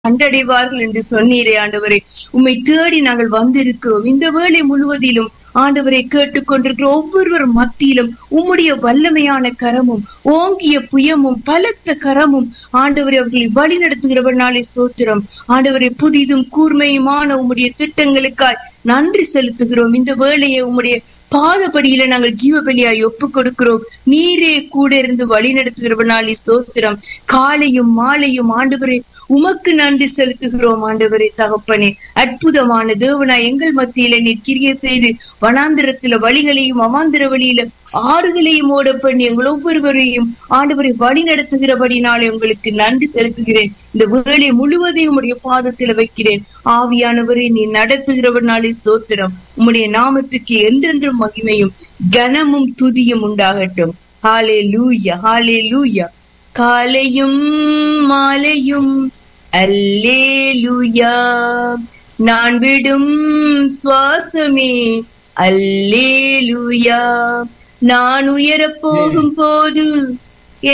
கண்டடைவார்கள் என்று சொன்னீரே ஆண்டவரே உம்மை தேடி நாங்கள் வந்திருக்கிறோம் இந்த வேளை முழுவதிலும் ஆண்டவரை கேட்டுக்கொண்டிருக்கிற ஒவ்வொருவர் மத்தியிலும் உம்முடைய வல்லமையான கரமும் ஓங்கிய புயமும் பலத்த கரமும் ஆண்டவரை அவர்களை வழி நடத்துகிறவர் நாளை ஸ்தோத்திரம் ஆண்டவரை புதிதும் கூர்மையுமான உம்முடைய திட்டங்களுக்காய் நன்றி செலுத்துகிறோம் இந்த வேளையை உம்முடைய பாதபடியில நாங்கள் ஜீவபலியாய் ஒப்பு கொடுக்கிறோம் நீரே கூட இருந்து வழி நடத்துகிறவர் நாளை ஸ்தோத்திரம் காலையும் மாலையும் ஆண்டவரே உமக்கு நன்றி செலுத்துகிறோம் ஆண்டவரே தகப்பனே அற்புதமான தேவனாய் எங்கள் மத்தியில நீர் கிரிய செய்து வனாந்திரத்துல வழிகளையும் அவாந்திர வழியில ஆறுகளையும் ஓட பண்ணி எங்கள் ஒவ்வொருவரையும் ஆண்டவரை வழி நடத்துகிறபடினாலே உங்களுக்கு நன்றி செலுத்துகிறேன் இந்த வேலை முழுவதையும் உடைய பாதத்துல வைக்கிறேன் ஆவியானவரை நீ நடத்துகிறவனாலே ஸ்தோத்திரம் உம்முடைய நாமத்துக்கு என்றென்றும் மகிமையும் கனமும் துதியும் உண்டாகட்டும் ஹாலே லூயா ஹாலே லூயா காலையும் மாலையும் அல்லேலுயா நான் விடும் சுவாசமே அல்லேலுயா நான் உயரப் போகும் போது